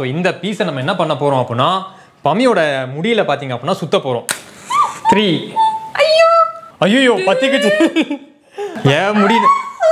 So இந்த பீஸை நம்ம என்ன பண்ண போகிறோம் அப்படின்னா பமியோட முடியில பார்த்தீங்க அப்படின்னா சுத்த போகிறோம் த்ரீ ஐயோ ஐயோ பத்திக்குச்சு ஏன் முடியல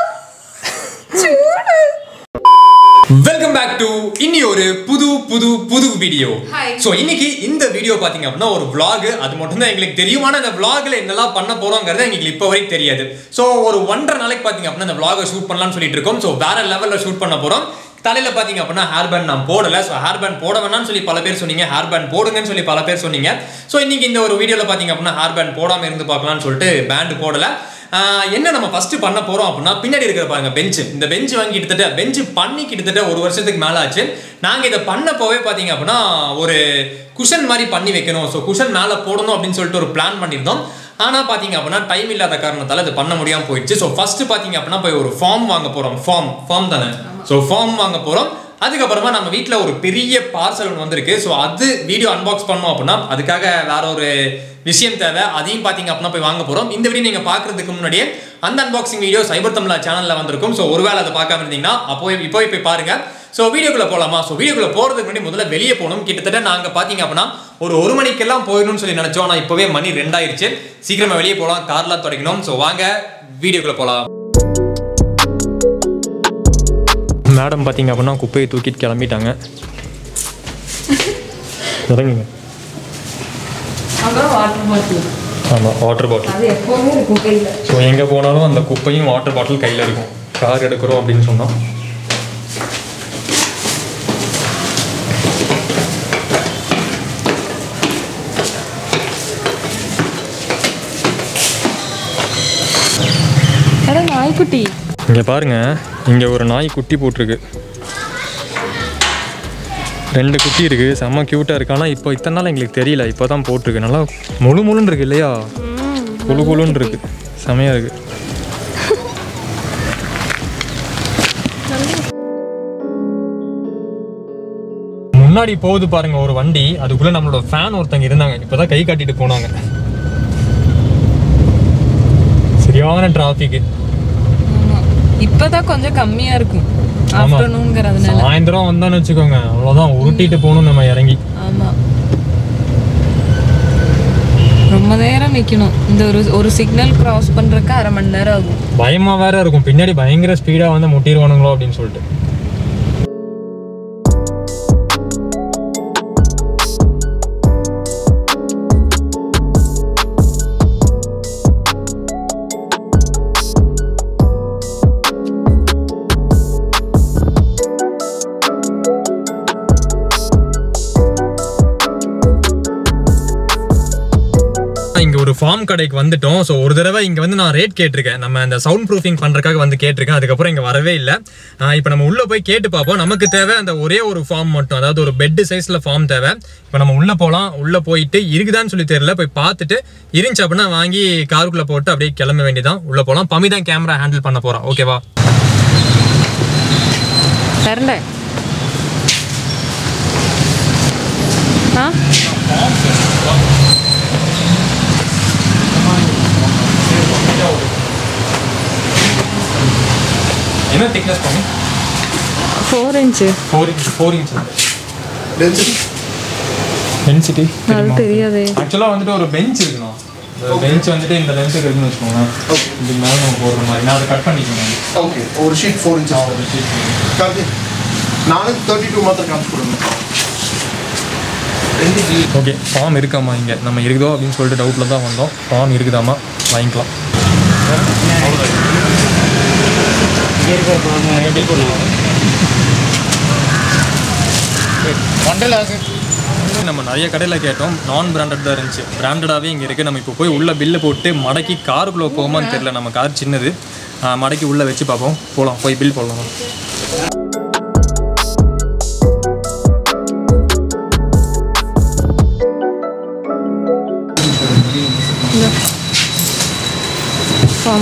வெல்கம் பேக் டு இனி ஒரு புது புது புது வீடியோ Hi. ஸோ இன்னைக்கு இந்த வீடியோ பாத்தீங்க அப்படின்னா ஒரு vlog அது மட்டும் தான் எங்களுக்கு தெரியும் ஆனா இந்த vlogல என்னெல்லாம் பண்ண போறோங்கிறது எங்களுக்கு இப்போ வரைக்கும் தெரியாது ஸோ ஒரு ஒன்றரை நாளைக்கு பாத்தீங்க அப்படின்னா இந்த vlog ஷூட் பண்ணலாம்னு சொல்லிட்டு இருக்கோம் ஸோ வேற லெவல்ல ஷூட் பண்ண போறோம் தலையில பாத்தீங்க அப்படின்னா ஹேர் பேண்ட் நான் போடல ஸோ ஹேர் பேண்ட் போட வேணாம்னு சொல்லி பல பேர் சொன்னீங்க ஹேர் பேண்ட் போடுங்கன்னு சொல்லி பல பேர் சொன்னீங்க ஸோ இன்னைக்கு இந்த ஒரு வீடியோல பாத்தீங்க அப்படின்னா ஹேர் பேண்ட் போடாம இருந்து பார்க்கலாம்னு சொல்லிட்டு பேண்ட் போடல ஆஹ் என்ன நம்ம ஃபர்ஸ்ட் பண்ண போறோம் அப்படின்னா பின்னாடி இருக்கிற பாருங்க பெஞ்ச் இந்த பெஞ்ச் வாங்கி கிட்டத்தட்ட பெஞ்ச் பண்ணி கிட்டத்தட்ட ஒரு வருஷத்துக்கு மேல ஆச்சு நாங்க இதை பண்ண போவே பாத்தீங்க அப்படின்னா ஒரு குஷன் மாதிரி பண்ணி வைக்கணும் ஸோ குஷன் மேல போடணும் அப்படின்னு சொல்லிட்டு ஒரு பிளான் பண்ணியிருந்தோம் ஆனா பாத்தீங்க அப்படின்னா டைம் இல்லாத காரணத்தால இது பண்ண முடியாம போயிடுச்சு ஸோ ஃபர்ஸ்ட் பாத்தீங்க அப்படின்னா போய் ஒரு ஃபார்ம் வாங்க போறோம் ஃபார்ம் ஃபார்ம் தானே ஸோ ஃபார்ம் வாங்க போறோம் அதுக்கப்புறமா நம்ம வீட்டில் ஒரு பெரிய பார்சல் ஒன்று வந்திருக்கு ஸோ அது வீடியோ அன்பாக்ஸ் பண்ணோம் அப்படின்னா அதுக்காக வேற ஒரு விஷயம் தேவை அதையும் பார்த்தீங்க அப்படின்னா போய் வாங்க போகிறோம் இந்த வீடியோ நீங்கள் பார்க்கறதுக்கு முன்னாடியே அந்த அன்பாக்சிங் வீடியோ சைபர் தமிழா சேனலில் வந்திருக்கும் ஸோ ஒருவேளை அதை பார்க்காம இருந்தீங்கன்னா அப்போ இப்போ போய் பாருங்க ஸோ வீடியோக்குள்ள போகலாமா ஸோ வீடியோக்குள்ள போகிறதுக்கு முன்னாடி முதல்ல வெளியே போகணும் கிட்டத்தட்ட நாங்கள் பார்த்தீங்க அப்படின்னா ஒரு ஒரு மணிக்கெல்லாம் போயிடணும்னு சொல்லி நினச்சோம் ஆனால் இப்போவே மணி ரெண்டாயிருச்சு சீக்கிரமா வெளியே போகலாம் கார்லாம் தொடங்கணும் ஸோ வாங்க வீடியோக்குள்ள போகலாம் மேடம் பார்த்தீங்க அப்படின்னா குப்பையை தூக்கிட்டு கிளம்பிட்டாங்க இறங்குங்க அப்புறம் வாட்டர் பாட்டில் ஆமாம் வாட்டர் பாட்டில் அது எப்பவுமே இருக்கும் கையில் ஸோ எங்கே போனாலும் அந்த குப்பையும் வாட்டர் பாட்டில் கையில் இருக்கும் கார் எடுக்கிறோம் அப்படின்னு சொன்னோம் அட நாய்க்குட்டி இங்கே பாருங்க இங்கே ஒரு நாய் குட்டி போட்டிருக்கு ரெண்டு குட்டி இருக்கு செம்ம க்யூட்டாக இருக்கு ஆனால் இப்போ இத்தனை நாள் எங்களுக்கு தெரியல இப்போ தான் போட்டிருக்கு நல்லா முழு முழுன்னு இருக்கு இல்லையா குழு குழுன்னு இருக்கு செமையாக இருக்கு முன்னாடி போகுது பாருங்க ஒரு வண்டி அதுக்குள்ள நம்மளோட ஃபேன் ஒருத்தங்க இருந்தாங்க இப்போதான் கை காட்டிட்டு போனாங்க சரியான டிராஃபிக் இப்பதான் கொஞ்சம் கம்மியா இருக்கும் ஆமா. ஆஃப்டர்நூன்ங்கிறதுனால சாயந்தரம் வந்தோன்னு வச்சுக்கோங்க அவ்வளோதான் உருட்டிட்டு போகணும் நம்ம இறங்கி ஆமா ரொம்ப நேரம் நிக்கணும் இந்த ஒரு ஒரு சிக்னல் கிராஸ் பண்றதுக்கு அரை மணி நேரம் ஆகும் பயமா வேற இருக்கும் பின்னாடி பயங்கர ஸ்பீடா வந்து முட்டிடுவானுங்களோ அப்படின்னு சொல்லிட்டு இங்க ஒரு ஃபார்ம் கடைக்கு வந்துட்டோம் ஸோ ஒரு தடவை இங்க வந்து நான் ரேட் கேட்டிருக்கேன் நம்ம அந்த சவுண்ட் ப்ரூஃபிங் பண்றதுக்காக வந்து கேட்டிருக்கேன் அதுக்கப்புறம் இங்க வரவே இல்லை இப்போ நம்ம உள்ள போய் கேட்டு பார்ப்போம் நமக்கு தேவை அந்த ஒரே ஒரு ஃபார்ம் மட்டும் அதாவது ஒரு பெட் சைஸ்ல ஃபார்ம் தேவை இப்போ நம்ம உள்ள போகலாம் உள்ள போயிட்டு இருக்குதான்னு சொல்லி தெரியல போய் பார்த்துட்டு இருந்துச்சு அப்படின்னா வாங்கி காருக்குள்ள போட்டு அப்படியே கிளம்ப வேண்டியதான் உள்ள போகலாம் பமி தான் கேமரா ஹேண்டில் பண்ண போறா ஓகேவா தரல ஆ என்ன திக்னஸ் பண்ணி four inch four inch four inch density density அது தெரியாதே ஆக்சுவலாக வந்துட்டு ஒரு பெஞ்ச் இருக்கணும் இந்த பெஞ்ச் வந்துட்டு இந்த லென்த்துக்கு இருக்குன்னு வச்சுக்கோங்களேன் இதுக்கு மேலே நம்ம போடுற மாதிரி நான் அதை கட் பண்ணிக்கணும் ಓಕೆ ಅವ್ರ ಶೀಟ್ ಫೋರ್ ಇಂಚಸ್ ಕಾಫಿ ನಾನು ತರ್ಟಿ ಟು ಮಾತ್ರ ಕಾಣಿಸ್ಕೊಡೋಣ ஓகே ஃபார்ம் இருக்காமா இங்கே நம்ம இருக்குதோ அப்படின்னு சொல்லிட்டு டவுட்டில் தான் வந்தோம் ஃபார்ம் இருக்குதாமா வாங்கிக்கலாம் நம்ம நிறைய கடையில் கேட்டோம் நான் பிராண்டட் தான் இருந்துச்சு பிராண்டடாகவே இங்கே இருக்குது நம்ம இப்போ போய் உள்ள பில்லு போட்டு மடக்கி காருக்குள்ளே போகுமான்னு தெரியல நம்ம கார் சின்னது ஆ, மடக்கி உள்ளே வச்சு பார்ப்போம் போகலாம் போய் பில் போடலாம் ஃபார்ம்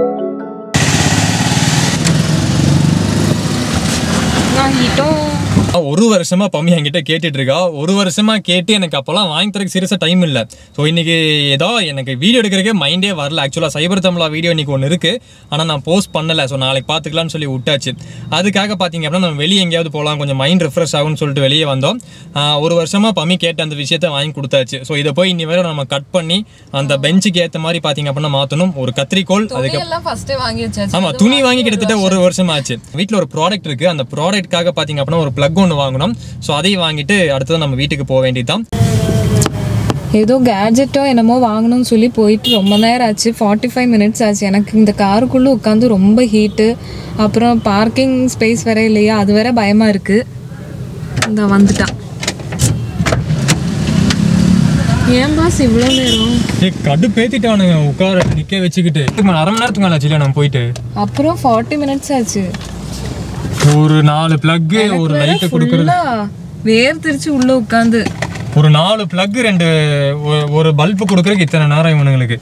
நான் ஹீட்டும் ஒரு வருஷமா பம்மி என்கிட்ட கேட்டுட்டு இருக்கா ஒரு வருஷமா கேட்டு எனக்கு அப்போல்லாம் வாங்கி தரக்கு சீரியஸாக டைம் இல்லை ஸோ இன்னைக்கு ஏதோ எனக்கு வீடியோ எடுக்கிறக்கே மைண்டே வரல ஆக்சுவலாக சைபர் தமிழா வீடியோ இன்னைக்கு ஒன்று இருக்கு ஆனால் நான் போஸ்ட் பண்ணல ஸோ நாளைக்கு பார்த்துக்கலாம்னு சொல்லி விட்டாச்சு அதுக்காக பார்த்தீங்க அப்படின்னா நம்ம வெளியே எங்கேயாவது போகலாம் கொஞ்சம் மைண்ட் ரெஃப்ரெஷ் ஆகும்னு சொல்லிட்டு வெளியே வந்தோம் ஆஹ் ஒரு வருஷமா பம்மி கேட்ட அந்த விஷயத்த வாங்கி கொடுத்தாச்சு ஸோ இதை போய் இன்னி வரை நம்ம கட் பண்ணி அந்த பெஞ்சுக்கு ஏற்ற மாதிரி பார்த்தீங்க அப்படின்னா மாற்றணும் ஒரு கத்திரிக்கோல் அதுக்கு எல்லாம் ஃபர்ஸ்டே வாங்கி வச்சாச்சு ஆமா துணி வாங்கி கிட்டத்தட்ட ஒரு வருஷம் ஆச்சு வீட்ல ஒரு ப்ராடக்ட் இருக்கு அந்த ப்ராடக்ட்காக பாத்தீங்க அப்படின்னா ஒரு பிளக் ஒன்று வாங்கணும் ஸோ அதையும் வாங்கிட்டு அடுத்தது நம்ம வீட்டுக்கு போக வேண்டியதுதான் ஏதோ கேஜெட்டோ என்னமோ வாங்கணும்னு சொல்லி போயிட்டு ரொம்ப நேரம் ஆச்சு ஃபார்ட்டி ஃபைவ் மினிட்ஸ் ஆச்சு எனக்கு இந்த காருக்குள்ளே உட்காந்து ரொம்ப ஹீட்டு அப்புறம் பார்க்கிங் ஸ்பேஸ் வேற இல்லையா அது வேற பயமா இருக்கு இந்த வந்துட்டான் ஏன் பாஸ் இவ்வளோ நேரம் ஏய் கடு பேத்திட்டானுங்க உட்கார நிக்க வச்சுக்கிட்டு இதுக்கு மேல அரை மணி நேரத்துக்கு மேல ஆச்சுல நம்ம போயிட்டு அப்புறம் ஃபார்ட்டி மினிட்ஸ் ஆச்சு ஒரு நாலு பிளக் ஒரு லைட்டை கொடுக்கறது ஃபுல்லா வேர்த்திருச்சு உள்ள உட்காந்து ஒரு நாலு பிளக் ரெண்டு ஒ- ஒரு பல்பு கொடுக்கறதுக்கு இத்தனை நேரம் இவனுங்களுக்கு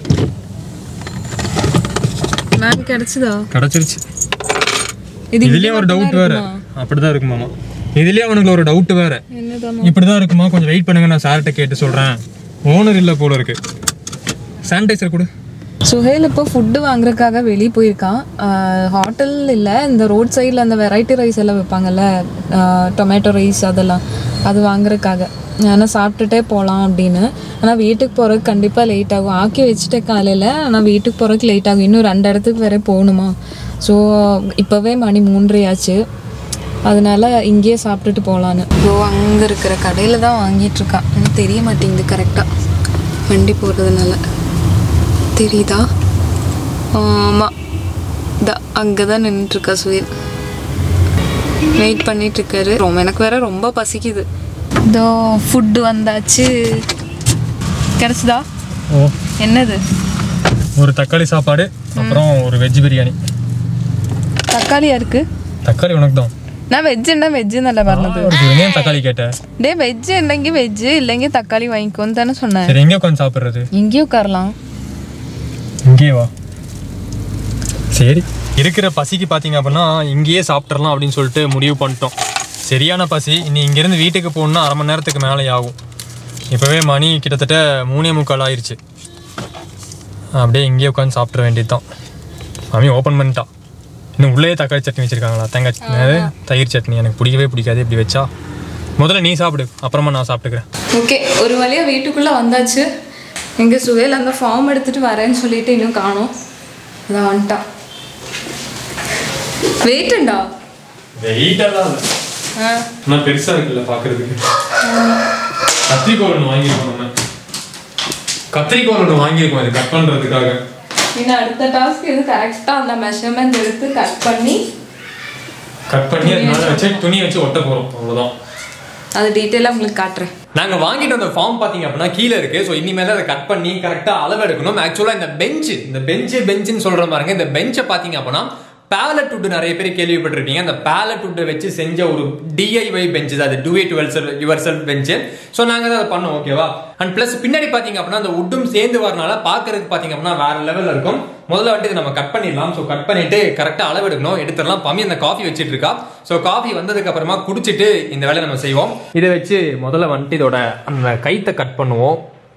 மேம் கிடைச்சதா கிடைச்சிருச்சு இது இதுலயே ஒரு டவுட் வேற அப்படிதான் இருக்குமாமா இதுலயே அவனுக்கு ஒரு டவுட் வேற என்னதான் இப்படிதான் இருக்குமா கொஞ்சம் வெயிட் பண்ணுங்க நான் சார்கிட்ட கேட்டு சொல்றேன் ஓனர் இல்ல போல இருக்கு சானிடைசர் கொடு சுஹேல் இப்போ ஃபுட்டு வாங்குறதுக்காக வெளியே போயிருக்கான் ஹோட்டல் இல்லை இந்த ரோட் சைடில் அந்த வெரைட்டி ரைஸ் எல்லாம் வைப்பாங்கல்ல டொமேட்டோ ரைஸ் அதெல்லாம் அது வாங்குறதுக்காக ஆனால் சாப்பிட்டுட்டே போகலாம் அப்படின்னு ஆனால் வீட்டுக்கு போகிறதுக்கு கண்டிப்பாக லேட் ஆகும் ஆக்கி வச்சுட்டேன் காலையில் ஆனால் வீட்டுக்கு போகிறதுக்கு லேட் ஆகும் இன்னும் ரெண்டு இடத்துக்கு வேற போகணுமா ஸோ இப்போவே மணி மூன்றரை ஆச்சு அதனால இங்கேயே சாப்பிட்டுட்டு போகலான்னு ஓ அங்கே இருக்கிற கடையில் தான் வாங்கிட்டு இருக்கான் எனக்கு தெரிய மாட்டேங்குது கரெக்டாக வண்டி போடுறதுனால தெரியுதா ஆமாம் த அங்கே தான் நின்றுட்டுருக்கா சுயல் வெயிட் பண்ணிட்டுருக்காரு ரொம்ப எனக்கு வேற ரொம்ப பசிக்குது இதோ ஃபுட்டு வந்தாச்சு கிடச்சிதா ஓ என்னது ஒரு தக்காளி சாப்பாடு அப்புறம் ஒரு வெஜ் பிரியாணி தக்காளியா இருக்கு தக்காளி உனக்கு தான் நான் வெஜ்ஜுன்னா வெஜ்ஜு நல்லா പറഞ്ഞത് ஏன் தக்காளி கேட்ட டே வெஜ் இல்லைங்க வெஜ்ஜு இல்லைங்க தக்காளி வாங்கிக்கோன்னு தானே சொன்னேன் சரி எங்கே உட்காந்து சாப்பிட்றது இங்கேயும் உட்காரலாம் இங்கேயே வா சரி இருக்கிற பசிக்கு பார்த்தீங்க அப்படின்னா இங்கேயே சாப்பிட்றலாம் அப்படின்னு சொல்லிட்டு முடிவு பண்ணிட்டோம் சரியான பசி இனி இங்கேருந்து வீட்டுக்கு போகணுன்னா அரை மணி நேரத்துக்கு மேலே ஆகும் இப்போவே மணி கிட்டத்தட்ட மூணே முக்கால் ஆயிருச்சு அப்படியே இங்கேயே உட்காந்து சாப்பிட்ற வேண்டியது தான் மாமி ஓப்பன் பண்ணிட்டா இன்னும் உள்ளே தக்காளி சட்னி வச்சுருக்காங்களா தேங்காய் சட்னி அது தயிர் சட்னி எனக்கு பிடிக்கவே பிடிக்காது இப்படி வச்சா முதல்ல நீ சாப்பிடு அப்புறமா நான் சாப்பிட்டுக்கிறேன் ஓகே ஒரு வழியாக வீட்டுக்குள்ளே வந்தாச்சு எங்கள் சுவேல் அந்த ஃபார்ம் எடுத்துட்டு வரேன்னு சொல்லிட்டு இன்னும் காணோம் அதான் வந்துட்டான் வெயிட்டுண்டா வெயிட்டெல்லாம் இல்லை ஆ ஆனால் பெருசாக இருக்குல்ல பார்க்குறதுக்கு கத்திரிக்கோல் ஒன்று வாங்கியிருக்கோம் நம்ம கத்திரிக்கோல் ஒன்று வாங்கியிருக்கோம் இது கட் பண்ணுறதுக்காக இன்னும் அடுத்த டாஸ்க் இது கரெக்டாக அந்த மெஷர்மெண்ட் எடுத்து கட் பண்ணி கட் பண்ணி அது மேலே வச்சு துணி வச்சு ஒட்ட போகிறோம் அவ்வளோதான் அது டீட்டெயிலாக உங்களுக்கு காட்டுறேன் நாங்க வாங்கிட்டு வந்த ஃபார்ம் பாத்தீங்க அப்படின்னா கீழே இருக்கு ஸோ இனிமேல் அதை கட் பண்ணி கரெக்டா அளவு எடுக்கணும் ஆக்சுவலா இந்த பெஞ்ச் இந்த பெஞ்சு பெஞ்சுன்னு சொல்ற பாருங்க இந்த பெஞ்சை பாத்தீங்க அப்படின்னா பேலட் வுட் நிறைய பேர் கேள்விப்பட்டிருப்பீங்க அந்த பேலட் வுட்டை வச்சு செஞ்ச ஒரு டிஐஒய் பெஞ்ச் தான் அது do it yourself yourself bench so நாங்கள் அதை பண்ணோம் ஓகேவா அண்ட் ப்ளஸ் பின்னாடி பார்த்தீங்க அப்படின்னா அந்த வுட்டும் சேர்ந்து வரனால பார்க்கறதுக்கு பார்த்தீங்க அப்படின்னா வேற லெவலில் இருக்கும் முதல்ல வந்துட்டு இதை நம்ம கட் பண்ணிடலாம் ஸோ கட் பண்ணிட்டு கரெக்டாக அளவு எடுக்கணும் எடுத்துடலாம் பம்மி அந்த காஃபி வச்சிட்டு இருக்கா ஸோ காஃபி வந்ததுக்கு அப்புறமா குடிச்சிட்டு இந்த வேலையை நம்ம செய்வோம் இதை வச்சு முதல்ல வந்துட்டு இதோட அந்த கைத்தை கட் பண்ணுவோம்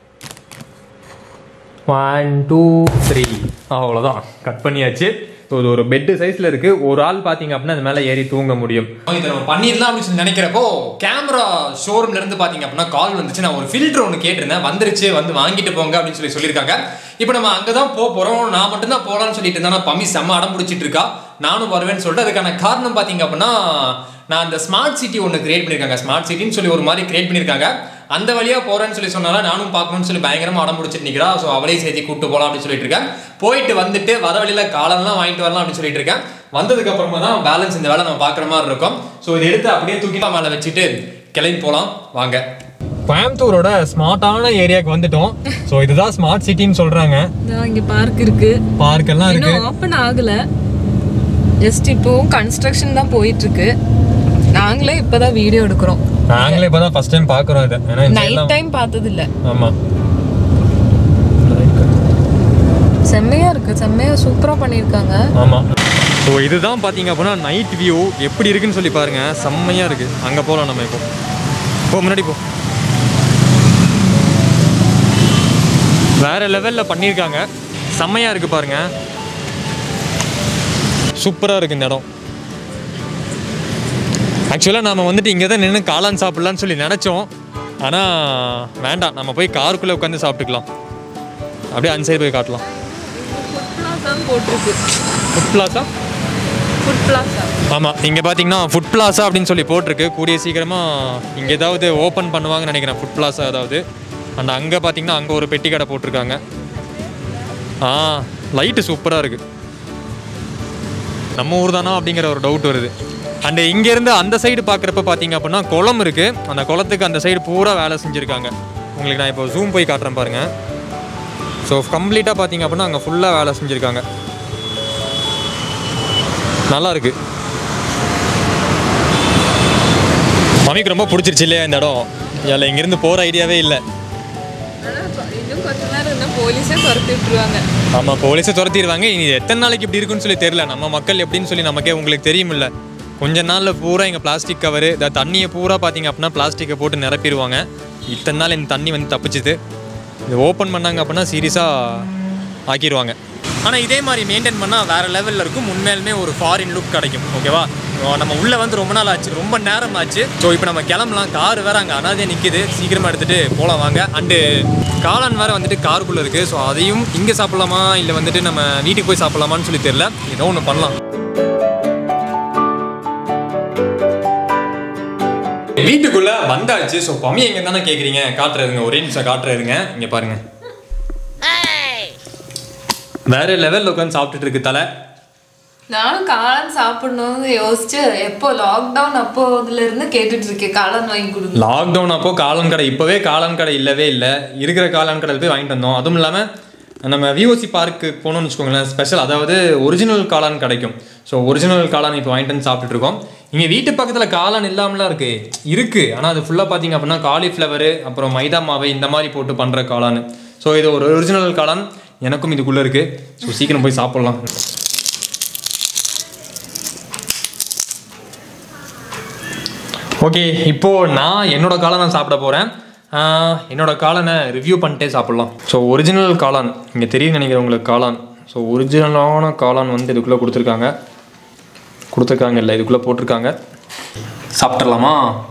ஒன் டூ த்ரீ அவ்வளோதான் கட் பண்ணியாச்சு ஸோ இது ஒரு பெட்டு சைஸில் இருக்கு ஒரு ஆள் பார்த்தீங்க அப்படின்னா அது மேலே ஏறி தூங்க முடியும் இதை நம்ம பண்ணிடலாம் அப்படின்னு சொல்லி நினைக்கிறப்போ கேமரா ஷோரூம்ல இருந்து பார்த்தீங்க அப்படின்னா கால் வந்துச்சு நான் ஒரு ஃபில்டர் ஒன்று கேட்டிருந்தேன் வந்துருச்சு வந்து வாங்கிட்டு போங்க அப்படின்னு சொல்லி சொல்லியிருக்காங்க இப்போ நம்ம அங்கே தான் போக போகிறோம் நான் மட்டும்தான் போகலான்னு சொல்லிட்டு இருந்தேன் ஆனா பம்மி செம்ம அடம் பிடிச்சிட்டு இருக்கா நானும் வருவேன்னு சொல்லிட்டு அதுக்கான காரணம் பார்த்தீங்க அப்படின்னா நான் அந்த ஸ்மார்ட் சிட்டி ஒன்று கிரியேட் பண்ணியிருக்காங்க ஸ்மார்ட் சிட்டின்னு சொல்லி ஒரு மாதிரி கிரியேட் பண்ணியிருக்காங்க அந்த வழியா போறேன்னு சொல்லி சொன்னால நானும் பார்க்கணும்னு சொல்லி பயங்கரமா அடம் பிடிச்சிட்டு நிக்கிறா ஸோ அவளையும் சேர்த்து கூட்டு போகலாம் அப்படின்னு சொல்லிட்டு இருக்கேன் போயிட்டு வந்துட்டு வர வழியில காலம்லாம் வாங்கிட்டு வரலாம் அப்படின்னு சொல்லிட்டு இருக்கேன் வந்ததுக்கு அப்புறமா தான் பேலன்ஸ் இந்த வேலை நம்ம பார்க்குற மாதிரி இருக்கும் ஸோ இதை எடுத்து அப்படியே தூக்கி மேலே வச்சுட்டு கிளம்பி போகலாம் வாங்க கோயம்புத்தூரோட ஸ்மார்ட்டான ஏரியாவுக்கு வந்துட்டோம் ஸோ இதுதான் ஸ்மார்ட் சிட்டின்னு சொல்றாங்க இங்கே பார்க் இருக்கு பார்க் எல்லாம் இருக்கு இன்னும் ஓப்பன் ஆகல ஜஸ்ட் இப்போ கன்ஸ்ட்ரக்ஷன் தான் போயிட்டு இருக்கு நாங்களே இப்பதான் வீடியோ எடுக்கிறோம் நாங்களே இப்பதான் ஃபர்ஸ்ட் டைம் பார்க்குறோம் இதை ஏன்னா இந்த நைட் எல்லாம் டைம் பார்த்தது இல்ல ஆமா செம்மையா இருக்கு செம்மையா சூப்பரா பண்ணியிருக்காங்க ஆமா ஸோ இதுதான் பார்த்தீங்க அப்படின்னா நைட் வியூ எப்படி இருக்குன்னு சொல்லி பாருங்க செம்மையாக இருக்குது அங்கே போகலாம் நம்ம இப்போ போ முன்னாடி போ வேற லெவலில் பண்ணியிருக்காங்க செம்மையாக இருக்குது பாருங்க சூப்பராக இருக்குது இந்த இடம் ஆக்சுவலாக நாம் வந்துட்டு இங்கே தான் நின்று காளான் சாப்பிட்லான்னு சொல்லி நினச்சோம் ஆனால் வேண்டாம் நம்ம போய் காருக்குள்ளே உட்காந்து சாப்பிட்டுக்கலாம் அப்படியே அந்த சைடு போய் காட்டலாம் ஃபுட் பிளாசான்னு போட்டிருக்கு ஃபுட் பிளாஸா ஃபுட் பிளாசா ஆமாம் இங்கே பார்த்தீங்கன்னா ஃபுட் பிளாஸா அப்படின்னு சொல்லி போட்டிருக்கு கூடிய சீக்கிரமாக இங்கே ஏதாவது ஓப்பன் பண்ணுவாங்கன்னு நினைக்கிறேன் ஃபுட் பிளாஸா ஏதாவது அண்ட் அங்கே பார்த்தீங்கன்னா அங்கே ஒரு பெட்டி கடை போட்டிருக்காங்க ஆ லைட்டு சூப்பராக இருக்குது நம்ம ஊர் தானா அப்படிங்கிற ஒரு டவுட் வருது அண்டு இங்கேருந்து அந்த சைடு பார்க்குறப்ப பார்த்தீங்க அப்படின்னா குளம் இருக்குது அந்த குளத்துக்கு அந்த சைடு பூரா வேலை செஞ்சுருக்காங்க உங்களுக்கு நான் இப்போ ஜூம் போய் காட்டுறேன் பாருங்கள் ஸோ கம்ப்ளீட்டாக பார்த்தீங்க அப்படின்னா அங்கே ஃபுல்லாக வேலை செஞ்சுருக்காங்க நல்லா இருக்கு மம்மிக்கு ரொம்ப பிடிச்சிருச்சு இல்லையா இந்த இடம் இல்லை இங்கேருந்து போகிற ஐடியாவே இல்லை இன்னும் கொஞ்ச நேரம் இருந்தால் போலீஸே துரத்தி விட்டுருவாங்க ஆமாம் போலீஸை துரத்திடுவாங்க இனி எத்தனை நாளைக்கு இப்படி இருக்குன்னு சொல்லி தெரியல நம்ம மக்கள் எப்படின்னு சொல்லி நமக்கே உங்களுக்கு தெரியுமில்ல கொஞ்ச நாளில் பூரா இங்கே பிளாஸ்டிக் கவரு இந்த தண்ணியை பூரா பார்த்தீங்க அப்படின்னா பிளாஸ்டிக்கை போட்டு நிரப்பிடுவாங்க இத்தனை நாள் இந்த தண்ணி வந்து தப்பிச்சுது இது ஓப்பன் பண்ணாங்க அப்படின்னா சீரியஸாக ஆக்கிடுவாங்க ஆனால் இதே மாதிரி மெயின்டைன் பண்ணால் வேறு லெவலில் இருக்கும் உண்மையிலுமே ஒரு ஃபாரின் லுக் கிடைக்கும் ஓகேவா நம்ம உள்ளே வந்து ரொம்ப நாள் ஆச்சு ரொம்ப நேரம் ஆச்சு ஸோ இப்போ நம்ம கிளம்பலாம் கார் வேறு அங்கே அனாதே நிற்கிது சீக்கிரமாக எடுத்துகிட்டு போகலாம் வாங்க அண்டு காளான் வேறு வந்துட்டு காருக்குள்ளே இருக்குது ஸோ அதையும் இங்கே சாப்பிட்லாமா இல்லை வந்துட்டு நம்ம வீட்டுக்கு போய் சாப்பிட்லாமான்னு சொல்லி தெரியல ஏதோ ஒன்று பண்ணலாம் வீட்டுக்குள்ள வந்தாச்சு ஸோ பம்மி எங்க தானே கேட்குறீங்க காட்டுறதுங்க ஒரே நிமிஷம் காட்டுறதுங்க இங்க பாருங்க வேற லெவலில் உட்காந்து சாப்பிட்டுட்டு இருக்கு தலை நானும் காளான் சாப்பிடணும்னு யோசிச்சு எப்போ லாக்டவுன் அப்போ இதுல இருந்து கேட்டுட்டு இருக்கேன் காளான் வாங்கி கொடுங்க லாக்டவுன் அப்போ காளான் கடை இப்போவே காளான் கடை இல்லவே இல்லை இருக்கிற காளான் கடையில் போய் வாங்கிட்டு வந்தோம் அதுவும் இல்லாமல் நம்ம விஓசி பார்க்கு போனோம்னு வச்சுக்கோங்களேன் ஸ்பெஷல் அதாவது ஒரிஜினல் காளான் கிடைக்கும் ஸோ ஒரிஜினல் காளான் இப்போ வாங்கிட்டு வந்து சாப்பிட்டுட்டு இருக்கோம் இங்கே வீட்டு பக்கத்தில் காளான் இல்லாமலாம் இருக்கு இருக்கு ஆனால் அது ஃபுல்லாக பார்த்தீங்க அப்படின்னா காலிஃப்ளவரு அப்புறம் மைதா மாவு இந்த மாதிரி போட்டு பண்ணுற காளான் ஸோ இது ஒரு ஒரிஜினல் காளான் எனக்கும் இதுக்குள்ளே இருக்கு ஸோ சீக்கிரம் போய் சாப்பிட்லாம் ஓகே இப்போ நான் என்னோட காளானை சாப்பிட போகிறேன் என்னோட காளானை ரிவ்யூ பண்ணிட்டே சாப்பிட்லாம் ஸோ ஒரிஜினல் காளான் இங்கே தெரியும் நினைக்கிறேன் உங்களுக்கு காளான் ஸோ ஒரிஜினலான காளான் வந்து இதுக்குள்ளே கொடுத்துருக்காங்க கொடுத்துருக்காங்க இல்லை இதுக்குள்ளே போட்டிருக்காங்க சாப்பிட்றலாமா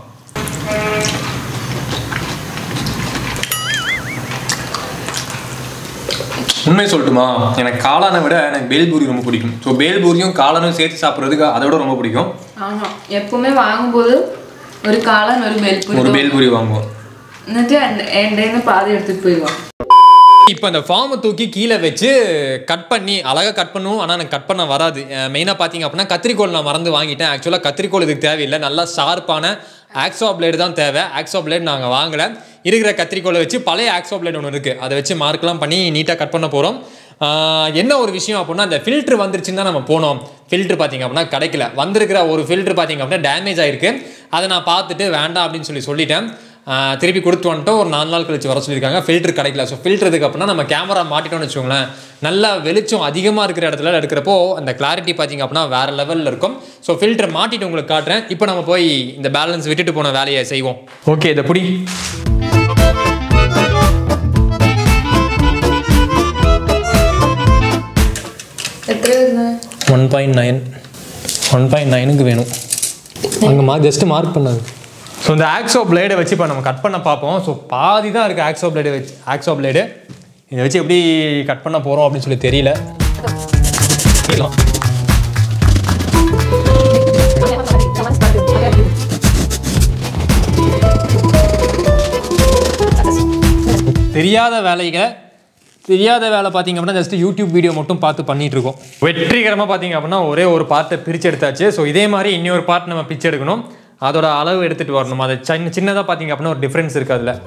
உண்மை சொல்லட்டுமா எனக்கு காளானை விட எனக்கு பேல்பூரி ரொம்ப பிடிக்கும் ஸோ பேல்பூரியும் காளானும் சேர்த்து சாப்பிட்றதுக்கு அதை விட ரொம்ப பிடிக்கும் ஆமா எப்பவுமே வாங்கும்போது ஒரு காளான் ஒரு ஒரு பெல்புரி பேல்பூரி வாங்குவோம் എന്നിട്ട് എൻ്റെ പാതി എടുത്തിട്ട് പോയി இப்போ அந்த ஃபார்மை தூக்கி கீழே வச்சு கட் பண்ணி அழகாக கட் பண்ணுவோம் ஆனால் எனக்கு கட் பண்ண வராது மெயினாக பார்த்தீங்க அப்படின்னா கத்திரிக்கோல் நான் மறந்து வாங்கிட்டேன் ஆக்சுவலாக கத்திரிக்கோல் இதுக்கு தேவையில்லை நல்லா ஷார்ப்பான ஆக்ஸோ பிளேடு தான் தேவை ஆக்ஸோ பிளேட் நாங்கள் வாங்கலை இருக்கிற கத்திரிக்கோலை வச்சு பழைய ஆக்ஸோ பிளேட் ஒன்று இருக்குது அதை வச்சு மார்க்லாம் பண்ணி நீட்டாக கட் பண்ண போகிறோம் என்ன ஒரு விஷயம் அப்படின்னா அந்த ஃபில்ட்ரு வந்துருச்சுன்னு தான் நம்ம போனோம் ஃபில்ட்ரு பார்த்தீங்க அப்படின்னா கிடைக்கல வந்திருக்கிற ஒரு ஃபில்ட்ரு பார்த்தீங்க அப்படின்னா டேமேஜ் ஆயிருக்கு அதை நான் பார்த்துட்டு வேண்டாம் அப்படின்னு சொல்லி சொல்லிட்டேன் ஆஹ் திருப்பி கொடுத்து வந்துட்டோம் ஒரு நாலு நாள் கழிச்சு வர சொல்லியிருக்காங்க ஃபில்டர் கிடைக்கல ஸோ ஃபில்டருக்கு அப்படின்னா நம்ம கேமரா மாட்டிட்டோம்னு வச்சுக்கோங்களேன் நல்லா வெளிச்சம் அதிகமாக இருக்கிற இடத்துல எடுக்கிறப்போ அந்த கிளாரிட்டி பார்த்தீங்க அப்படின்னா வேற லெவலில் இருக்கும் ஸோ ஃபில்டர் மாட்டிட்டு உங்களுக்கு காட்டுறேன் இப்போ நம்ம போய் இந்த பேலன்ஸ் விட்டுட்டு போன வேலையை செய்வோம் ஓகே இதை புடி എത്ര വരുന്നത് one point nine one point நைனுக்கு வேணும் அங்கே மா ஜஸ்ட்டு மார்க் பண்ணது ஸோ இந்த ஆக்ஸோ பிளேடை வச்சு இப்போ நம்ம கட் பண்ண பார்ப்போம் ஸோ பாதி தான் இருக்குது ஆக்ஸோ பிளேடு வச்சு ஆக்ஸோ பிளேடு இதை வச்சு எப்படி கட் பண்ண போகிறோம் அப்படின்னு சொல்லி தெரியல தெரியாத வேலைகளை தெரியாத வேலை பார்த்தீங்க அப்படின்னா ஜஸ்ட் யூடியூப் வீடியோ மட்டும் பார்த்து பண்ணிட்டு இருக்கோம் வெற்றிகரமாக பார்த்தீங்க அப்படின்னா ஒரே ஒரு பார்ட்டை பிரித்து எடுத்தாச்சு ஸோ இதே மாதிரி இன்னொரு பார்ட் நம்ம பிச்சு எடுக்கணும் அதோட அளவு எடுத்துகிட்டு வரணும் அது சின்ன சின்னதாக பார்த்தீங்க அப்படின்னா ஒரு டிஃப்ரென்ஸ் இருக்குது அதில்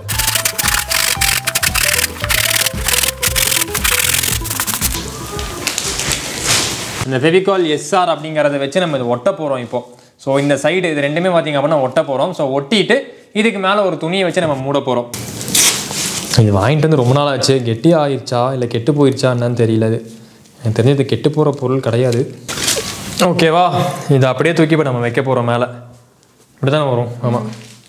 இந்த ஃபெவிகால் எஸ்ஆர் அப்படிங்கிறத வச்சு நம்ம இது ஒட்ட போகிறோம் இப்போ ஸோ இந்த சைடு இது ரெண்டுமே பார்த்தீங்க அப்படின்னா ஒட்ட போகிறோம் ஸோ ஒட்டிட்டு இதுக்கு மேலே ஒரு துணியை வச்சு நம்ம மூட போகிறோம் இது வாங்கிட்டு வந்து ரொம்ப நாள் ஆச்சு கெட்டி ஆயிடுச்சா இல்லை கெட்டு போயிடுச்சா என்னன்னு தெரியல அது எனக்கு தெரிஞ்சு இது கெட்டு போகிற பொருள் கிடையாது ஓகேவா இதை அப்படியே தூக்கி இப்போ நம்ம வைக்க போகிறோம் மேலே இப்படி தானே வரும் ஆமாம்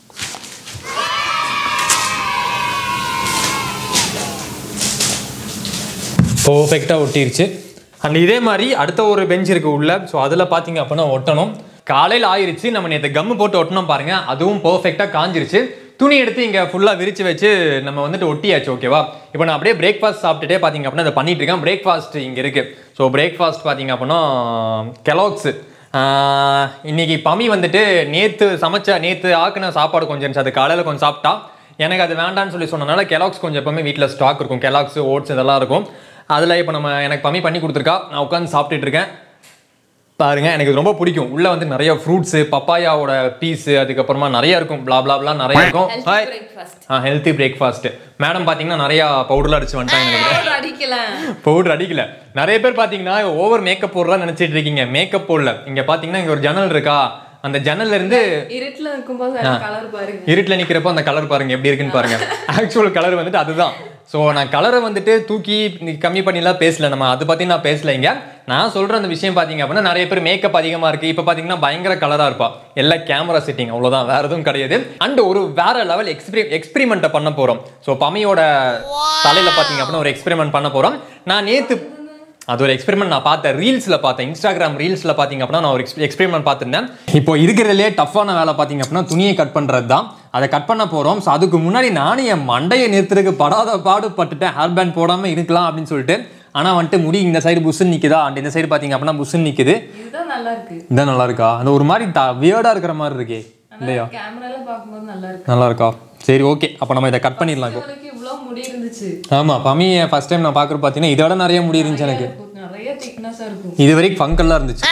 பர்ஃபெக்டாக ஒட்டிருச்சு அண்ட் இதே மாதிரி அடுத்த ஒரு பெஞ்ச் இருக்கு உள்ள ஸோ அதில் பார்த்தீங்க அப்படின்னா ஒட்டணும் காலையில் ஆயிருச்சு நம்ம நேற்று கம்மு போட்டு ஒட்டணும் பாருங்க அதுவும் பர்ஃபெக்டாக காஞ்சிருச்சு துணி எடுத்து இங்கே ஃபுல்லாக விரிச்சு வச்சு நம்ம வந்துட்டு ஒட்டியாச்சு ஓகேவா இப்போ நான் அப்படியே பிரேக்ஃபாஸ்ட் சாப்பிட்டுட்டே பார்த்தீங்க அப்படின்னா அதை பண்ணிட்டு இருக்கேன் பிரேக்ஃபாஸ்ட் இங்கே இருக்கு ஸோ பிரேக்ஃபாஸ்ட் பார்த்தீங்க அப்படின்னா கெலாக்ஸு இன்னைக்கு பமி வந்துட்டு நேற்று சமைச்ச நேற்று ஆக்குன சாப்பாடு கொஞ்சம் இருந்துச்சு அது காலையில் கொஞ்சம் சாப்பிட்டா எனக்கு அது வேண்டாம்னு சொல்லி சொன்னனால கெலாக்ஸ் கொஞ்சம் எப்பவுமே வீட்டில் ஸ்டாக் இருக்கும் கெலாக்ஸ் ஓட்ஸ் இதெல்லாம் இருக்கும் அதில் இப்போ நம்ம எனக்கு பம்மி பண்ணி கொடுத்துருக்கா நான் உட்காந்து சாப்பிட்டுட்டு இருக்கேன் பாருங்க எனக்கு இது ரொம்ப பிடிக்கும் உள்ள வந்து நிறைய ஃப்ரூட்ஸு பப்பாயாவோட பீஸு அதுக்கப்புறமா நிறைய இருக்கும் blah blah blah நிறைய இருக்கும் hi ah healthy breakfast madam பார்த்தீங்கன்னா நிறையா பவுடர்லாம் அடிச்சு வந்துட்டாங்க நினைக்கிறேன் அடிக்கல பவுடர் அடிக்கல நிறைய பேர் பார்த்தீங்கன்னா ஓவர் மேக்கப் போடலாம் நினைச்சிட்டு இருக்கீங்க மேக்கப் போடல இங்க பார்த்தீங்கன்னா இங்க ஒரு ஜன்னல் இருக்கா அந்த ஜன்னல்ல இருந்து இருட்டுல இருக்கும்போது கலர் பாருங்க இருட்டில் நிற்கிறப்போ அந்த கலர் பாருங்க எப்படி இருக்குன்னு பாருங்க ஆக்சுவல் கலர் வந்துட்டு அதுதான் ஸோ நான் கலரை வந்துட்டு தூக்கி நீ கம்மி பண்ணிலாம் பேசல நம்ம அதை பற்றி நான் பேசல இங்க நான் சொல்ற அந்த விஷயம் பார்த்தீங்க அப்படின்னா நிறைய பேர் மேக்கப் அதிகமாக இருக்கு இப்போ பார்த்தீங்கன்னா பயங்கர கலராக இருப்பா எல்லாம் கேமரா செட்டிங் அவ்வளோதான் வேற எதுவும் கிடையாது அண்ட் ஒரு வேற லெவல் எக்ஸ்பிரி எக்ஸ்பெரிமெண்ட்டை பண்ண போகிறோம் ஸோ பமையோட தலையில் பார்த்தீங்க அப்படின்னா ஒரு எக்ஸ்பெரிமெண்ட் பண்ண போகிறோம் நான் நேற்று அது ஒரு எக்ஸ்பெரிமெண்ட் நான் பார்த்தேன் ரீல்ஸில் பார்த்தேன் இன்ஸ்டாகிராம் ரீல்ஸில் பார்த்தீங்க அப்படின்னா நான் ஒரு எக்ஸ்பெரிமெண்ட் பார்த்துருந்தேன் இப்போ இருக்கிறதுலே டஃப்பான வேலை பார்த்தீங்க அப்படின்னா துணியை கட் பண்ணுறது தான் அதை கட் பண்ண போகிறோம் ஸோ அதுக்கு முன்னாடி நானும் என் மண்டையை நிறுத்துறதுக்கு படாத பாடுபட்டுட்டேன் ஹேர் பேண்ட் போடாமல் இருக்கலாம் அப்படின்னு சொல்லிட்டு ஆனால் வந்துட்டு முடி இந்த சைடு புஷ்ஷுன்னு நிற்குதா அண்ட் இந்த சைடு பார்த்தீங்க அப்படின்னா புஷ்ஷுன்னு நிற்குது இதுதான் நல்லா இருக்கு இதான் நல்லா இருக்கா அந்த ஒரு மாதிரி வியர்டாக இருக்கிற மாதிரி இருக்கே இல்லையா கேமரால பாக்கும்போது நல்லா இருக்கு நல்லா இருக்கா சரி ஓகே அப்போ நம்ம இதை கட் பண்ணிடலாம் இப்போ உங்களுக்கு இவ்வளவு முடி இருந்துச்சு ஆமாம் பமியை ஃபர்ஸ்ட் டைம் நான் பார்க்குற பார்த்தீங்கன்னா இதோட நிறைய முடி இருந்துச்சு எனக்கு நிறைய திக்னஸா இருக்கும் இது வரைக்கும் ஃபங்கல்லாம் இருந்துச்சு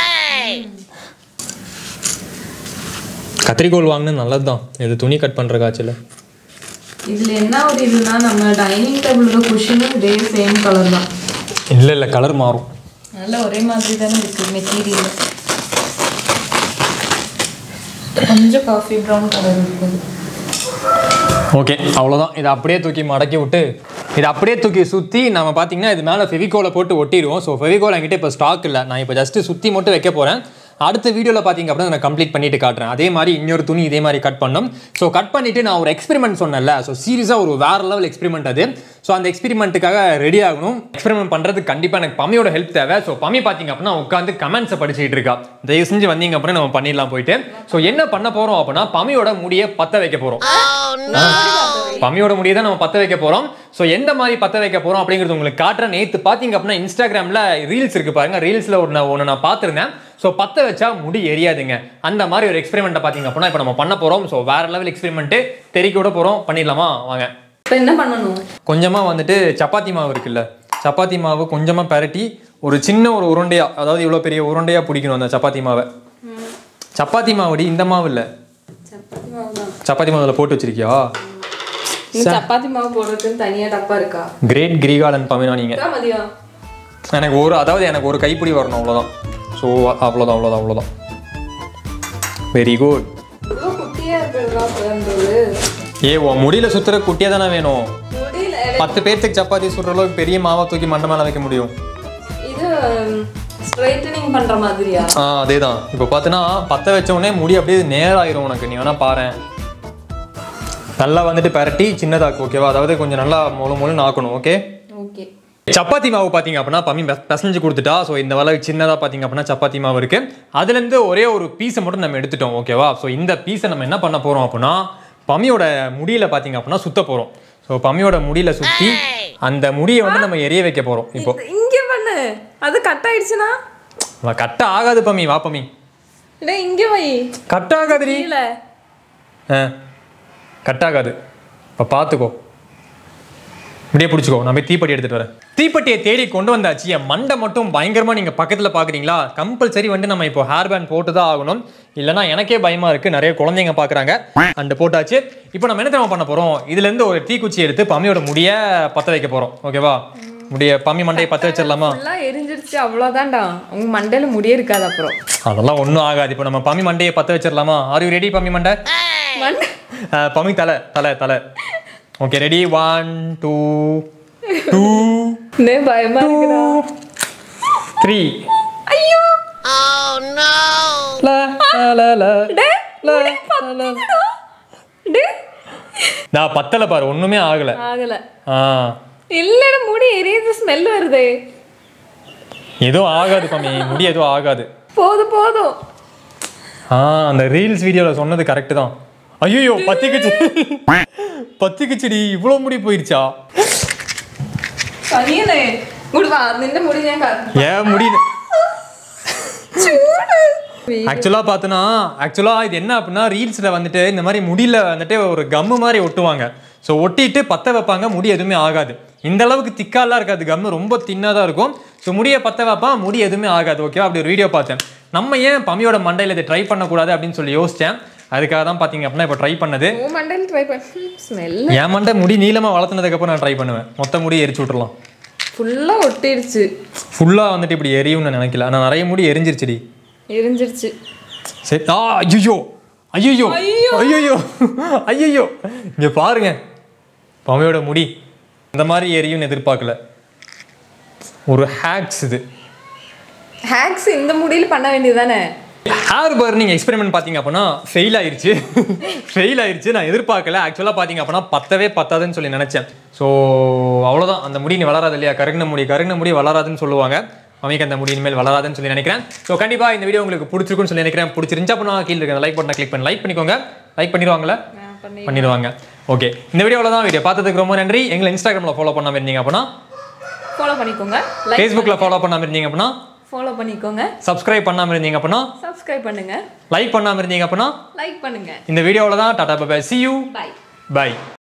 கத்திரிக்கோல் வாங்கினது நல்லது தான் இது துணி கட் பண்ணுற காய்ச்சல இதுல என்ன ஒரு இதுனா நம்ம டைனிங் டேபிளோட குஷனும் இதே சேம் கலர் தான் இல்லை இல்லை கலர் மாறும் நல்ல ஒரே மாதிரி தானே இருக்கு மெட்டீரியல் கொஞ்சம் காஃபி ப்ரௌன் கலர் இருக்குது ஓகே அவ்வளோதான் இதை அப்படியே தூக்கி மடக்கி விட்டு இதை அப்படியே தூக்கி சுற்றி நம்ம பார்த்தீங்கன்னா இது மேலே ஃபெவிகோலை போட்டு ஒட்டிடுவோம் ஸோ ஃபெவிகோல் என்கிட்ட இப்போ ஸ்டாக் இல்லை நான் இப்போ ஜஸ்ட்டு சுற்றி மட்டும் வைக்க போகிறேன் அடுத்த வீடியோவில் பார்த்தீங்க அப்படின்னா நான் கம்ப்ளீட் பண்ணிட்டு காட்டுறேன் அதே மாதிரி இன்னொரு துணி இதே மாதிரி கட் பண்ணோம் ஸோ கட் பண்ணிட்டு நான் ஒரு எக்ஸ்பெரிமெண்ட் சொன்னேன்ல ஸோ சீரியஸாக ஒரு வேற லெவல் எக்ஸ்பெரிமெண்ட் அது ஸோ அந்த எக்ஸ்பெரிமெண்ட்டுக்காக ரெடி ஆகணும் எக்ஸ்பெரிமெண்ட் பண்ணுறதுக்கு கண்டிப்பாக எனக்கு பம்மியோட ஹெல்ப் தேவை ஸோ பம்மி பார்த்தீங்க அப்படின்னா உட்காந்து கமெண்ட்ஸை படிச்சுட்டு இருக்கா தயவு செஞ்சு வந்தீங்க அப்படின்னா நம்ம பண்ணிடலாம் போயிட்டு ஸோ என்ன பண்ண போகிறோம் அப்படின்னா பம்மியோட முடியை பற்ற வைக்க போகிறோம் பம்மியோட முடியை தான் நம்ம பற்ற வைக்க போகிறோம் ஸோ எந்த மாதிரி பற்ற வைக்க போகிறோம் அப்படிங்கிறது உங்களுக்கு காட்டுறேன் நேற்று பார்த்தீங்க அப்படின்னா இன்ஸ்டாகிராமில் ரீல்ஸ் இருக்கு பாருங்க ரீல்ஸில் ஒரு நான் ஒன்று நான் பார்த்துருந்தேன் ஸோ பற்ற வச்சா முடி எரியாதுங்க அந்த மாதிரி ஒரு எக்ஸ்பெரிமெண்ட்டை பார்த்தீங்க அப்படின்னா இப்போ நம்ம பண்ண போகிறோம் ஸோ வேற லெவல் எக்ஸ்பெரிமெண்ட்டு தெறிக்க விட போகிறோம் பண்ணிடலாமா வாங்க இப்போ என்ன பண்ணணும் கொஞ்சமாக வந்துட்டு சப்பாத்தி மாவு இருக்குல்ல சப்பாத்தி மாவு கொஞ்சமாக பரட்டி ஒரு சின்ன ஒரு உருண்டையா அதாவது இவ்வளோ பெரிய உருண்டையா பிடிக்கணும் அந்த சப்பாத்தி மாவை சப்பாத்தி மாவுடி இந்த மாவு இல்லை சப்பாத்தி மாவு தான் சப்பாத்தி மாவுல போட்டு வச்சிருக்கியா சப்பாத்தி மாவு போடுறதுன்னு தனியா டப்பா இருக்கா கிரேட் கிரிகாலன் பமினா நீங்க அதான் மதியம் எனக்கு ஒரு அதாவது எனக்கு ஒரு கைப்பிடி வரணும் அவ்வளோதான் ஸோ அவ்வளோதான் அவ்வளோதான் அவ்வளோதான் வெரி குட் இவ்வளோ குட்டியா இருக்கிறதா பிறந்தது ஏ உன் முடியல சுத்துற குட்டியாக தானே வேணும் முடியல பத்து பேர்த்துக்கு சப்பாத்தி சுடுற அளவுக்கு பெரிய மாவை தூக்கி மண்டை மேலே வைக்க முடியும் இது ஸ்ட்ரைட்டனிங் பண்ற மாதிரியா ஆ அதே தான் இப்போ பார்த்தீங்கன்னா பற்ற வச்ச உடனே முடி அப்படியே நேராயிரும் உனக்கு நீ வேணா பாரேன் நல்லா வந்துட்டு பரட்டி சின்னதாக்கு ஓகேவா அதாவது கொஞ்சம் நல்லா முழு முழுன்னு ஆக்கணும் ஓகே ஓகே சப்பாத்தி மாவு பார்த்தீங்க அப்படின்னா பம்மி பெ- பிசைஞ்சு கொடுத்துட்டா ஸோ இந்த அளவுக்கு சின்னதாக பார்த்தீங்க அப்படின்னா சப்பாத்தி மாவு இருக்கு அதுலேருந்து ஒரே ஒரு பீஸை மட்டும் நம்ம எடுத்துட்டோம் ஓகேவா ஸோ இந்த பீஸை நம்ம என்ன பண்ண போகிறோம் அப்படின்னா பம்மியோட முடியில பார்த்தீங்க அப்படின்னா சுத்த போகிறோம் ஸோ பம்மியோட முடியில சுற்றி அந்த முடியை வந்து நம்ம எரிய வைக்க போகிறோம் இப்போ இங்க பண்ணு அது கட் ஆயிடுச்சுன்னா கட்ட ஆகாது பம்மி வா பம்மி இல்லை இங்க வை கட் ஆகாதுடி கீழே ஆ கட் ஆகாது இப்போ பார்த்துக்கோ இப்படியே பிடிச்சிக்கோ நான் போய் தீப்பெட்டி எடுத்துட்டு வரேன் தீப்பெட்டியை தேடி கொண்டு வந்தாச்சு என் மண்டை மட்டும் பயங்கரமா நீங்க பக்கத்துல பாக்குறீங்களா கம்பல்சரி வந்து நம்ம இப்போ ஹேர் பேண்ட் போட்டு தான் ஆகணும் இல்லைன்னா எனக்கே பயமா இருக்கு நிறைய குழந்தைங்க பாக்குறாங்க அண்ட் போட்டாச்சு இப்போ நம்ம என்ன தெரியுமா பண்ண போறோம் இதுல இருந்து ஒரு தீக்குச்சி எடுத்து பம்மியோட முடிய பத்த வைக்க போறோம் ஓகேவா முடிய பம்மி மண்டையை பத்த வச்சிடலாமா ஃபுல்லாக எரிஞ்சிருச்சு அவ்வளோதான்டா உங்க மண்டையில முடியே இருக்காது அப்புறம் அதெல்லாம் ஒன்றும் ஆகாது இப்போ நம்ம பம்மி மண்டையை பத்த வச்சிடலாமா ஆர் யூ ரெடி பம்மி மண்டை மண்டை அஹ், பம்மி தலை தலை தலை okay ready one two two நே பயமா இருக்குடா த்ரீ ஐயோ லா, லா, லா, லா. டே, லா, முடி லா, லா. பத்திக்குதுடா. டே, நான் பத்தல பாரு ஒண்ணுமே ஆகல ஆகல ஆ இல்லடா முடி எரியுது ஸ்மெல் வருதே எதுவும் ஆகாது பம்மி முடி எதுவும் ஆகாது போதும் போதும் ஆ அந்த ரீல்ஸ் வீடியோல சொன்னது கரெக்ட் தான் ஐயோ பத்திக்குச்சு பத்திக்குச்சுடி இவ்வளோ முடி போயிடுச்சா പനിയല്ലേ ഇങ്ങോട്ട് വാ നിന്റെ മുടി ഞാൻ ക- ஏன் முடி ചൂട് ஆக்சுவலாக பார்த்தோன்னா ஆக்சுவலாக இது என்ன அப்படின்னா ரீல்ஸில் வந்துட்டு இந்த மாதிரி முடியல வந்துட்டு ஒரு கம்மு மாதிரி ஒட்டுவாங்க ஸோ ஒட்டிட்டு பற்ற வைப்பாங்க முடி எதுவுமே ஆகாது இந்த அளவுக்கு திக்காலாம் இருக்காது கம்மு ரொம்ப தின்னாக தான் இருக்கும் ஸோ முடியை பற்ற வைப்பான் முடி எதுவுமே ஆகாது ஓகேவா அப்படி ஒரு வீடியோ பார்த்தேன் நம்ம ஏன் பம்மியோட மண்டையில் இதை ட்ரை பண்ணக்கூடாது அப்படின்னு சொல்லி யோசித்தேன் அதுக்காக தான் பார்த்தீங்க அப்படின்னா இப்போ ட்ரை பண்ணது ഓ മണ്ടയിൽ ട്രൈ സ്മെൽ என் மண்டை முடி நீளமாக வளர்த்துனதுக்கப்புறம் நான் ட்ரை பண்ணுவேன் மொத்த முடி எரிச்சு விட்டுறலாம் ഫുള്ളാ ഒട്ടിരിച്ച് ஃபுல்லாக வந்துட்டு இப்படி எரியும்னு நினைக்கல ஆனால் நிறைய முடி எரிஞ்சிருச்சுடி എരിஞ்சிருச்சு சரி ஆ ஐயோ ஐயோ ஐயோ ஐயோ இங்க பாருங்க பமையோட முடி இந்த மாதிரி எரியும்னு எதிர்பார்க்கல ஒரு ஹேக்ஸ் இது ஹேக்ஸ் இந்த முடியில் பண்ண வேண்டியதானே ஹேர் பர்னிங் எக்ஸ்பெரிமெண்ட் பார்த்தீங்க அப்படின்னா ஃபெயில் ஆயிருச்சு ஃபெயில் ஆயிருச்சு நான் எதிர்பார்க்கல ஆக்சுவலாக பார்த்தீங்க அப்படின்னா பத்தவே பத்தாதுன்னு சொல்லி நினச்சேன் ஸோ அவ்வளோதான் அந்த முடி நீ வளராது இல்லையா கருகின முடி கருகின முடி வளராதுன்னு சொல்லுவாங்க மம்மிக்கு அந்த முடி இனிமேல் வளராதுன்னு சொல்லி நினைக்கிறேன் ஸோ கண்டிப்பாக இந்த வீடியோ உங்களுக்கு பிடிச்சிருக்குன்னு சொல்லி நினைக்கிறேன் பிடிச்சிருந்துச்சு அப்படின்னா கீழே இருக்க லைக் பட்டனை கிளிக் பண்ணி லைக் பண்ணிக்கோங்க லைக் பண்ணிடுவாங்களே பண்ணிடுவாங்க ஓகே இந்த வீடியோவில் தான் வீடியோ பார்த்ததுக்கு ரொம்ப நன்றி எங்களை இன்ஸ்டாகிராமில் ஃபாலோ பண்ணாம இருந்தீங்க அப்படின்னா ஃபாலோ பண்ணிக்கோங்க லைக் ஃபேஸ்புக்கில் ஃபாலோ பண்ணாம இருந்தீங்க அப்படின்னா ஃபாலோ பண்ணிக்கோங்க சப்ஸ்கிரைப் பண்ணாமல் இருந்தீங்க அப்படின்னா சப்ஸ்கிரைப் பண்ணுங்க லைக் பண்ணாமல் இருந்தீங்க அப்படின்னா லைக் பண்ணுங்க இந்த வீடியோவில் தான் tata bye see you bye by